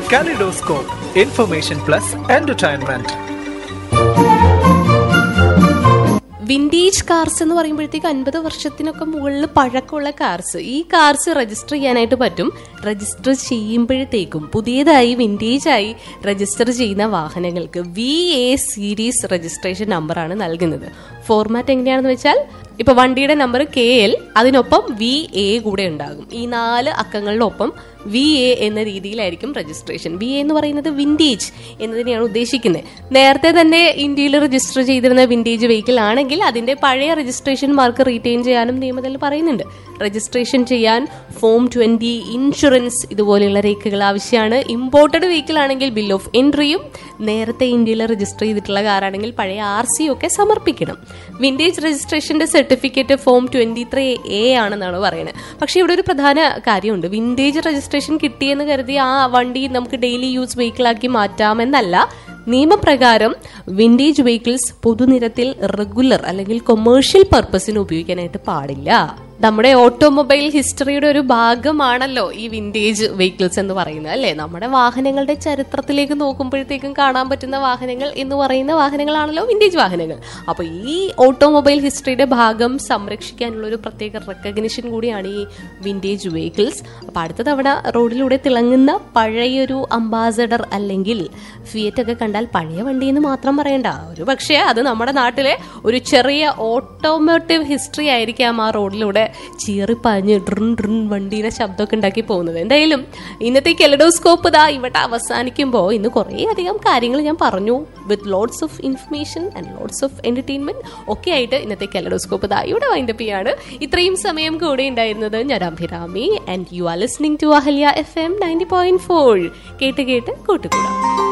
Kaleidoscope, information plus entertainment. Vintage cars എന്ന് പറയുമ്പോഴത്തേക്ക് അൻപത് വർഷത്തിനൊക്കെ മുകളിൽ പഴക്കമുള്ള കാർസ് ഈ കാർസ് രജിസ്റ്റർ ചെയ്യാനായിട്ട് പറ്റും രജിസ്റ്റർ ചെയ്യുമ്പോഴത്തേക്കും പുതിയതായി വിൻറ്റേജ് ആയി രജിസ്റ്റർ ചെയ്യുന്ന വാഹനങ്ങൾക്ക് വി എ സീരീസ് രജിസ്ട്രേഷൻ നമ്പറാണ് നൽകുന്നത് ഫോർമാറ്റ് എങ്ങനെയാണെന്ന് വെച്ചാൽ ഇപ്പൊ വണ്ടിയുടെ നമ്പർ കെ എൽ അതിനൊപ്പം വി എ കൂടെ ഉണ്ടാകും ഈ നാല് അക്കങ്ങളിലൊപ്പം വി എ എന്ന രീതിയിലായിരിക്കും രജിസ്ട്രേഷൻ വി എ എന്ന് പറയുന്നത് വിൻറ്റേജ് എന്നതിനെയാണ് ഉദ്ദേശിക്കുന്നത് നേരത്തെ തന്നെ ഇന്ത്യയിൽ രജിസ്റ്റർ ചെയ്തിരുന്ന വിൻറ്റേജ് വെഹിക്കിൾ ആണെങ്കിൽ അതിന്റെ പഴയ രജിസ്ട്രേഷൻ മാർക്ക് റീറ്റെയിൻ ചെയ്യാനും നിയമത്തിൽ പറയുന്നുണ്ട് രജിസ്ട്രേഷൻ ചെയ്യാൻ ഫോം ട്വന്റി ഇൻഷുറൻസ് ഇതുപോലെയുള്ള രേഖകൾ ആവശ്യമാണ് ഇമ്പോർട്ടഡ് വെഹിക്കിൾ ആണെങ്കിൽ ബിൽ ഓഫ് എൻട്രിയും നേരത്തെ ഇന്ത്യയിൽ രജിസ്റ്റർ ചെയ്തിട്ടുള്ള കാറാണെങ്കിൽ പഴയ ആർ സി ഒക്കെ സമർപ്പിക്കണം വിൻറ്റേജ് രജിസ്ട്രേഷന്റെ certificate form twenty three A ആണെന്നാണ് പറയുന്നത് പക്ഷേ ഇവിടെ ഒരു പ്രധാന കാര്യമുണ്ട് വിൻറ്റേജ് രജിസ്ട്രേഷൻ കിട്ടിയെന്ന് കരുതി ആ വണ്ടി നമുക്ക് ഡെയിലി യൂസ് വെഹിക്കിളാക്കി മാറ്റാമെന്നല്ല നിയമപ്രകാരം വിൻറ്റേജ് വെഹിക്കിൾസ് പൊതുനിരത്തിൽ റെഗുലർ അല്ലെങ്കിൽ കൊമേഴ്ഷ്യൽ പർപ്പസിന് ഉപയോഗിക്കാനായിട്ട് പാടില്ല നമ്മുടെ ഓട്ടോമൊബൈൽ ഹിസ്റ്ററിയുടെ ഒരു ഭാഗമാണല്ലോ ഈ വിൻറ്റേജ് വെഹിക്കിൾസ് എന്ന് പറയുന്നത് അല്ലേ നമ്മുടെ വാഹനങ്ങളുടെ ചരിത്രത്തിലേക്ക് നോക്കുമ്പോഴത്തേക്കും കാണാൻ പറ്റുന്ന വാഹനങ്ങൾ എന്ന് പറയുന്ന വാഹനങ്ങളാണല്ലോ വിൻറ്റേജ് വാഹനങ്ങൾ അപ്പോൾ ഈ ഓട്ടോമൊബൈൽ ഹിസ്റ്ററിയുടെ ഭാഗം സംരക്ഷിക്കാനുള്ള ഒരു പ്രത്യേക റെക്കഗ്നിഷൻ കൂടിയാണ് ഈ വിൻറ്റേജ് വെഹിക്കിൾസ് അപ്പോൾ അടുത്ത തവണ റോഡിലൂടെ തിളങ്ങുന്ന പഴയൊരു അംബാസഡർ അല്ലെങ്കിൽ ഫിയറ്റ് ഒക്കെ കണ്ടാൽ പഴയ വണ്ടി എന്ന് മാത്രം പറയണ്ട ഒരു പക്ഷേ അത് നമ്മുടെ നാട്ടിലെ ഒരു ചെറിയ ഓട്ടോമോട്ടീവ് ഹിസ്റ്ററി ആയിരിക്കാം ആ റോഡിലൂടെ ചീറിപ്പാഞ്ഞ് ഡ്രിൻ ഡ്രിൻ വണ്ടീനെ ശബ്ദമൊക്കെ ഉണ്ടാക്കി പോകുന്നത് എന്തായാലും ഇന്നത്തെ കെലഡോസ്കോപ്പ് ഇതാ ഇവിടെ അവസാനിക്കുമ്പോൾ ഇന്ന് കുറേ അധികം കാര്യങ്ങൾ ഞാൻ പറഞ്ഞു with lots of information and lots of entertainment ഒക്കെ ആയിട്ട് ഇന്നത്തെ കെലഡോസ്കോപ്പ് ഇതാ ഇവിടെ വൈൻഡപ്പ് ചെയ്യാണ് ഇത്രയും സമയം കൂടെ ഉണ്ടായിരുന്നത് ഞാൻ Abhirami and you are listening to Ahalya F M ninety point four കേട്ട് കേട്ട് കൂട്ടുകൂടാം